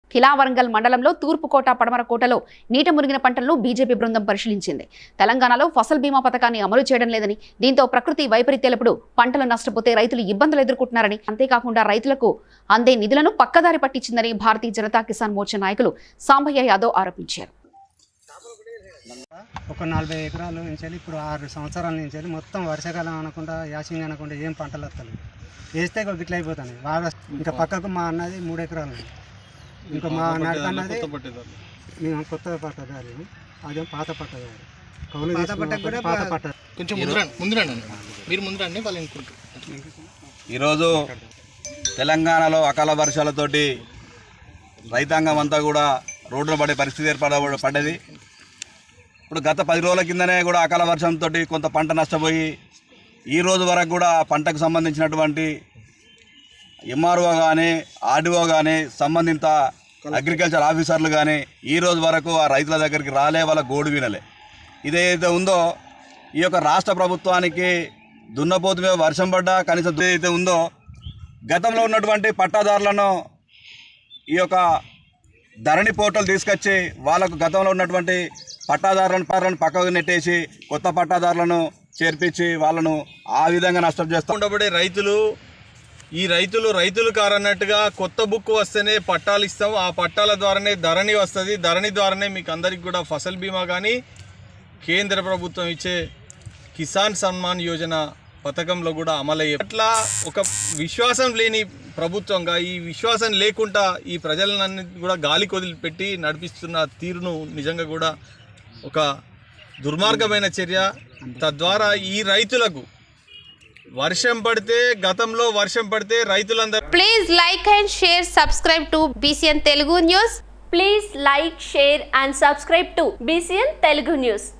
ఖిలావరంగల్ మండలంలో తూర్పుకోట పడమరకోటలో నీట మునిగిన పంటలను బీజేపీ బృందం పరిశీలించింది తెలంగాణలో ఫసల్ బీమా పథకాన్ని అమలు చేయడం లేదని దీంతో ప్రకృతి వైపరీత్యాలప్పుడు పంటలు నష్టపోతే రైతులు ఇబ్బందులు ఎదుర్కొంటున్నారని అంతేకాకుండా రైతులకు అందే నిధులను పక్కదారి పట్టించిందని భారతీయ జనతా కిసాన్ మోర్చా నాయకులు సాంబయ్య యాదవ్ ఆరోపించారు ఒక నలభై ఎకరాల నుంచి వెళ్ళి ఇప్పుడు ఆరు సంవత్సరాల నుంచి వెళ్ళి మొత్తం వర్షాకాలం అనకుండా యాసింగ్ అనకుండా ఏం పంటలు వస్తలేదు వేస్తే ఒక గిట్ల అయిపోతాయి బాగా ఇంకా పక్కకు మా అన్నది మూడు ఎకరాలు ఉంది. ఇంకా మా నడక అన్నది మేము కొత్త పట్టదారి అదే పాత పట్టదారి కౌలు తీసుకున్న పాత పట్ట కొంచెం ముందు రండి ముందు రండి అన్న. మీరు ముందు రండి వాళ్ళు ఇంకుంటారు ఈరోజు తెలంగాణలో అకాల వర్షాలతోటి రైతాంగం అంతా కూడా రోడ్డున పడే పరిస్థితి ఏర్పడ పడ్డది ఇప్పుడు గత పది రోజుల కిందనే కూడా అకాల వర్షంతో కొంత పంట నష్టపోయి ఈ రోజు వరకు కూడా ఆ పంటకు సంబంధించినటువంటి ఎంఆర్ఓ కానీ ఆర్డీఓ కానీ సంబంధిత అగ్రికల్చర్ ఆఫీసర్లు కానీ ఈ రోజు వరకు ఆ రైతుల దగ్గరికి రాలే వాళ్ళ గోడు వినలే ఇదేదైతే ఉందో ఈ యొక్క రాష్ట్ర ప్రభుత్వానికి దున్నపోతు మీద వర్షం పడ్డా కనీసం ఏదైతే ఉందో గతంలో ఉన్నటువంటి పట్టాదారులను ఈ యొక్క ధరణి పోర్టల్ తీసుకొచ్చి వాళ్ళకు గతంలో ఉన్నటువంటి పట్టాదారులను పర్లను పక్కకు నెట్టేసి కొత్త పట్టాదారులను చేర్పించి వాళ్ళను ఆ విధంగా నష్టం చేస్తాం ఉండబడే రైతులు ఈ రైతులు రైతులు కారన్నట్టుగా కొత్త బుక్ వస్తేనే పట్టాలు ఇస్తాం ఆ పట్టాల ద్వారానే ధరణి వస్తుంది ధరణి ద్వారానే మీకు అందరికి కూడా ఫసల్ బీమా కానీ కేంద్ర ప్రభుత్వం ఇచ్చే కిసాన్ సన్మాన్ యోజన పథకంలో కూడా అమలయ్యే అట్లా ఒక విశ్వాసం లేని ప్రభుత్వంగా ఈ విశ్వాసం లేకుండా ఈ ప్రజలన్నీ కూడా గాలి కొదిలిపెట్టి నడిపిస్తున్న తీరును నిజంగా కూడా ఒక దుర్మార్గమైన చర్య తద్వారా ఈ రైతులకు వర్షం పడితే గతంలో వర్షం పడితే రైతులందరూ Please like and share, subscribe to BCN Telugu News. Please like, share and subscribe to BCN Telugu News.